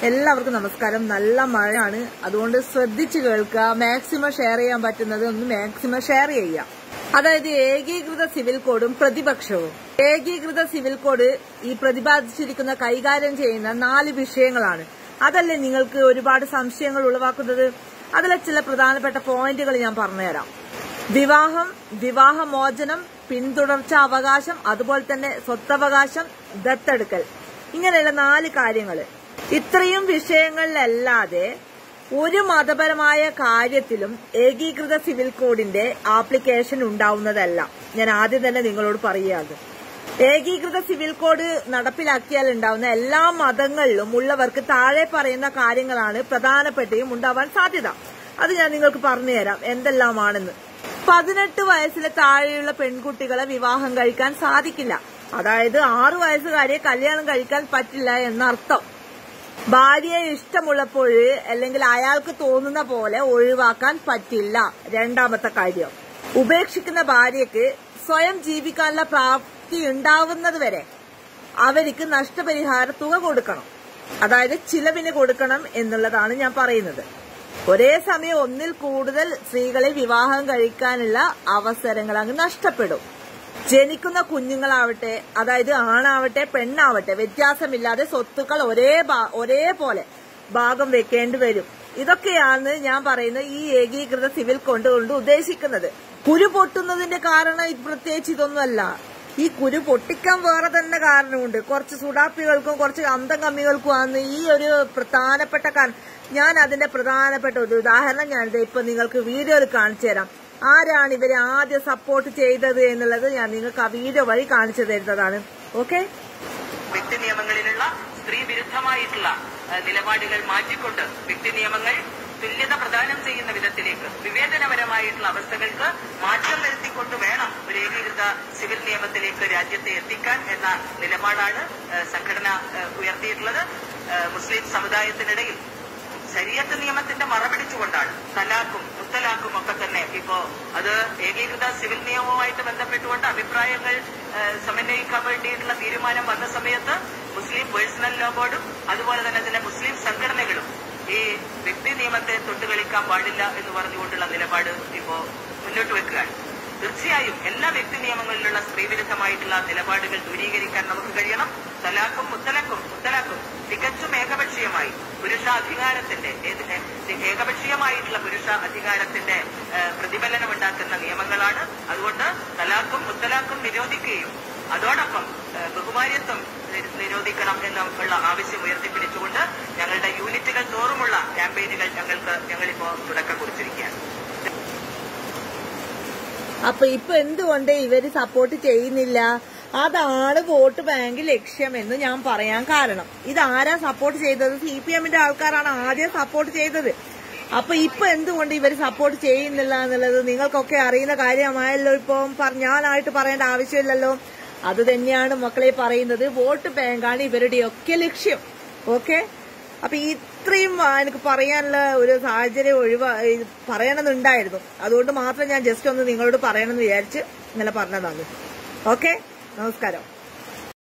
എല്ലാവർക്കും നമസ്കാരം നല്ല മഴയാണ് അതുകൊണ്ട് ശ്രദ്ധിച്ചു കേൾക്കുക മാക്സിമം ഷെയർ ചെയ്യാൻ പറ്റുന്നത് ഒന്ന് മാക്സിമം ഷെയർ ചെയ്യാം അതായത് ഏകീകൃത സിവിൽ കോഡും പ്രതിപക്ഷവും ഏകീകൃത സിവിൽ കോഡ് ഈ പ്രതിപാദിച്ചിരിക്കുന്ന കൈകാര്യം ചെയ്യുന്ന നാല് വിഷയങ്ങളാണ് അതല്ലേ നിങ്ങൾക്ക് ഒരുപാട് സംശയങ്ങൾ ഉളവാക്കുന്നത് അതിലെ ചില പ്രധാനപ്പെട്ട പോയിന്റുകൾ ഞാൻ പറഞ്ഞുതരാം വിവാഹം വിവാഹമോചനം പിന്തുടർച്ച അവകാശം അതുപോലെ തന്നെ സ്വത്തവകാശം ദത്തെടുക്കൽ ഇങ്ങനെയുള്ള നാല് കാര്യങ്ങൾ ഇത്രയും വിഷയങ്ങളിലല്ലാതെ ഒരു മതപരമായ കാര്യത്തിലും ഏകീകൃത സിവിൽ കോഡിന്റെ ആപ്ലിക്കേഷൻ ഉണ്ടാവുന്നതല്ല ഞാൻ ആദ്യം തന്നെ നിങ്ങളോട് പറയുകയാണ് ഏകീകൃത സിവിൽ കോഡ് നടപ്പിലാക്കിയാൽ ഉണ്ടാവുന്ന എല്ലാ മതങ്ങളിലും ഉള്ളവർക്ക് താഴെ പറയുന്ന കാര്യങ്ങളാണ് പ്രധാനപ്പെട്ടയും ഉണ്ടാവാൻ സാധ്യത അത് ഞാൻ നിങ്ങൾക്ക് പറഞ്ഞുതരാം എന്തെല്ലാമാണെന്ന് പതിനെട്ട് വയസ്സിലെ താഴെയുള്ള പെൺകുട്ടികളെ വിവാഹം കഴിക്കാൻ സാധിക്കില്ല അതായത് ആറു വയസ്സുകാരെ കല്യാണം കഴിക്കാൻ പറ്റില്ല എന്നർത്ഥം ഭാര്യയെ ഇഷ്ടമുള്ളപ്പോൾ അല്ലെങ്കിൽ അയാൾക്ക് തോന്നുന്ന പോലെ ഒഴിവാക്കാൻ പറ്റില്ല രണ്ടാമത്തെ കാര്യം ഉപേക്ഷിക്കുന്ന ഭാര്യയ്ക്ക് സ്വയം ജീവിക്കാനുള്ള പ്രാപ്തി ഉണ്ടാവുന്നത് വരെ അവർക്ക് നഷ്ടപരിഹാര തുക കൊടുക്കണം അതായത് ചിലവിന് കൊടുക്കണം എന്നുള്ളതാണ് ഞാൻ പറയുന്നത് ഒരേ സമയം ഒന്നിൽ കൂടുതൽ സ്ത്രീകളെ വിവാഹം കഴിക്കാനുള്ള അവസരങ്ങൾ അങ്ങ് നഷ്ടപ്പെടും ജനിക്കുന്ന കുഞ്ഞുങ്ങളാവട്ടെ അതായത് ആണാവട്ടെ പെണ്ണാവട്ടെ വ്യത്യാസമില്ലാതെ സ്വത്തുക്കൾ ഒരേ ഭാ- ഒരേപോലെ ഭാഗം വെക്കേണ്ടി വരും ഇതൊക്കെയാണ് ഞാൻ പറയുന്ന ഈ ഏകീകൃത സിവിൽ കൊണ്ട് കൊണ്ട് ഉദ്ദേശിക്കുന്നത് കുരു പൊട്ടുന്നതിന്റെ കാരണം ഇത് പ്രത്യേകിച്ച് ഇതൊന്നുമല്ല ഈ കുരു പൊട്ടിക്കാൻ വേറെ തന്നെ കാരണമുണ്ട് കുറച്ച് സുഡാപ്പികൾക്കും കുറച്ച് അന്തം കമ്മികൾക്കുമാണ് ഈ ഒരു പ്രധാനപ്പെട്ട കാരണം ഞാൻ അതിന്റെ പ്രധാനപ്പെട്ട ഒരു ഉദാഹരണം ഞാനിത് ഇപ്പൊ നിങ്ങൾക്ക് വീഡിയോയിൽ കാണിച്ചു തരാം ആരാണ് ഇവരെ ആദ്യം സപ്പോർട്ട് ചെയ്തത് എന്നുള്ളത് ഞാൻ നിങ്ങൾക്ക് ആ വീഡിയോ വഴി കാണിച്ചു തരുന്നതാണ് ഓക്കെ വ്യക്തി നിയമങ്ങളിലുള്ള സ്ത്രീ വിരുദ്ധമായിട്ടുള്ള ഏഹ്, നിലപാടുകൾ മാറ്റിക്കൊണ്ട് വ്യക്തി നിയമങ്ങൾ തുല്യത പ്രദാനം ചെയ്യുന്ന വിധത്തിലേക്ക് വിവേചനപരമായിട്ടുള്ള അവസ്ഥകൾക്ക് മാറ്റം വരുത്തിക്കൊണ്ട് വേണം ഒരു ഏകീകൃത സിവിൽ നിയമത്തിലേക്ക് രാജ്യത്തെ എത്തിക്കാൻ എന്ന നിലപാടാണ് ഏഹ്, സംഘടന ഏഹ്, ഉയർത്തിയിട്ടുള്ളത് ഏഹ്, മുസ്ലിം സമുദായത്തിനിടയിൽ ശരീരത്ത് നിയമത്തിന്റെ മറപിടിച്ചുകൊണ്ടാണ് തലാഖും മുത്തലാഖും ഒക്കെ തന്നെ ഇപ്പോ അത് ഏകീകൃത സിവിൽ നിയമവുമായിട്ട് ബന്ധപ്പെട്ടുകൊണ്ട് അഭിപ്രായങ്ങൾ ഏഹ്, സമന്വയിക്കാൻ വേണ്ടിയിട്ടുള്ള തീരുമാനം വന്ന സമയത്ത് മുസ്ലിം പേഴ്സണൽ ലോ ബോർഡും അതുപോലെ തന്നെ ചില മുസ്ലിം സംഘടനകളും ഈ വ്യക്തി നിയമത്തെ തൊട്ടുകളിക്കാൻ പാടില്ല എന്ന് പറഞ്ഞുകൊണ്ടുള്ള നിലപാട് ഇപ്പോ മുന്നോട്ട് വെക്കുകയാണ് തീർച്ചയായും എല്ലാ വ്യക്തി നിയമങ്ങളിലുള്ള സ്ത്രീവിരുദ്ധമായിട്ടുള്ള നിലപാടുകൾ ദൂരീകരിക്കാൻ നമുക്ക് കഴിയണം തലാഖും മുത്തലക്കും മുത്തലാഖും തികച്ചും ഏകപക്ഷീയമായി പുരുഷ അധികാരത്തിന്റെ ഏത്- ഏ- ഏകപക്ഷീയമായിട്ടുള്ള പുരുഷ അധികാരത്തിന്റെ ഏഹ്, പ്രതിഫലനം ഉണ്ടാക്കുന്ന നിയമങ്ങളാണ് അതുകൊണ്ട് തലാഖും മുത്തലാഖും നിരോധിക്കുകയും അതോടൊപ്പം ഏഹ്, ബഹുമാര്യത്വം നി- നിരോധിക്കണം എന്നുള്ള ആവശ്യം ഉയർത്തിപ്പിടിച്ചുകൊണ്ട് ഞങ്ങളുടെ യൂണിറ്റുകൾ തോറുമുള്ള ക്യാമ്പയിനുകൾ ഞങ്ങൾക്ക് ഞങ്ങളിപ്പോ തുടക്കം കുറിച്ചിരിക്കുകയാണ് അപ്പൊ ഇപ്പൊ എന്തുകൊണ്ട് ഇവര് സപ്പോർട്ട് ചെയ്യുന്നില്ല അതാണ് വോട്ട് ബാങ്ക് ലക്ഷ്യം എന്ന് ഞാൻ പറയാൻ കാരണം ഇതാരാ സപ്പോർട്ട് ചെയ്തത് സി പി എമ്മിന്റെ ആൾക്കാരാണ് ആദ്യം സപ്പോർട്ട് ചെയ്തത് അപ്പൊ ഇപ്പൊ എന്തുകൊണ്ട് ഇവര് സപ്പോർട്ട് ചെയ്യുന്നില്ല എന്നുള്ളത് നിങ്ങൾക്കൊക്കെ അറിയുന്ന കാര്യമായല്ലോ ഇപ്പം പറ- ഞാനായിട്ട് പറയേണ്ട ആവശ്യമില്ലല്ലോ അത് തന്നെയാണ് മക്കളെ പറയുന്നത് വോട്ട് ബാങ്കാണ് ഇവരുടെയൊക്കെ ലക്ഷ്യം ഓക്കെ അപ്പൊ ഇത്രയും ആ, എനിക്ക് പറയാനുള്ള ഒരു സാഹചര്യം ഒഴിവാ ഇത് പറയണമെന്നുണ്ടായിരുന്നു അതുകൊണ്ട് മാത്രം ഞാൻ ജസ്റ്റ് ഒന്ന് നിങ്ങളോട് പറയണമെന്ന് വിചാരിച്ച് ഇന്നലെ പറഞ്ഞതാണ് ഓക്കെ നമസ്കാരം